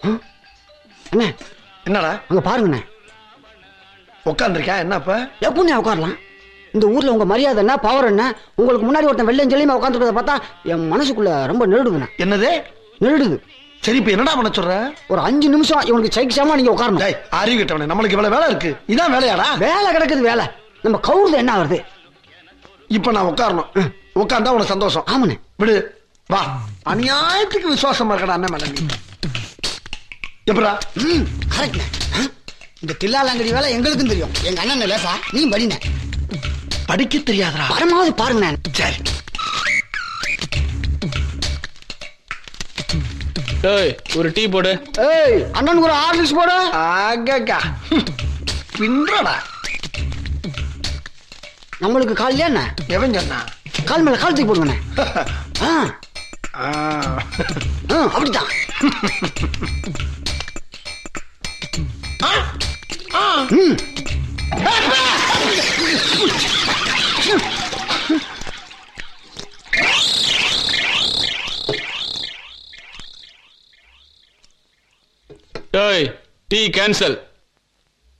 அண்ணே என்னடா அங்க பாருங்கண்ணே உட்காந்துருக்கேன் என்ன இப்ப எப்படிண்ணே உட்காரலாம் இந்த ஊர்ல உங்க மரியாதை என்ன பவர் என்ன உங்களுக்கு முன்னாடி ஒருத்தன் வெள்ளையும் செல்லியுமா உட்காந்துருக்கத பார்த்தா என் மனசுக்குள்ள ரொம்ப நெருடுதுண்ணே என்னது நெருடுது சரி இப்ப என்னடா பண்ண சொல்ற ஒரு அஞ்சு நிமிஷம் இவனுக்கு சைக்கிசாம நீங்க உட்காரணும் டேய் அறிவு கிட்டவனே நம்மளுக்கு இவ்வளவு வேலை இருக்கு இதான் வேலையாடா வேலை கிடக்குது வேலை நம்ம கவுருது என்ன வருது இப்ப நான் உட்காரணும் உட்கார்ந்தா உனக்கு சந்தோஷம் ஆமாண்ணே விடு வா அநியாயத்துக்கு விசுவாசமா இருக்கடா அண்ணன் மேல நீ எப்படா ம் கரெக்ட்ண்ணே ஆ? இந்த தில்லாலங்கடி வேலை எங்களுக்கும் தெரியும் எங்க அண்ணன் லேசா நீ படிண்ணே படிக்க தெரியாதடா பரமாவது பாருங்கண்ணே சரி டேய் ஒரு டீ போடு ஏய் அண்ணனுக்கு ஒரு ஆர்லிக்ஸ் போடு ஆகா பின்றடா நம்மளுக்கு காலையில என்ன எவன் சொன்னா கால் மேல கால் தூக்கி போடுங்கண்ணே ஆ ஆ. ஆ, அப்படித்தான் ம். டேய் டீ கேன்சல்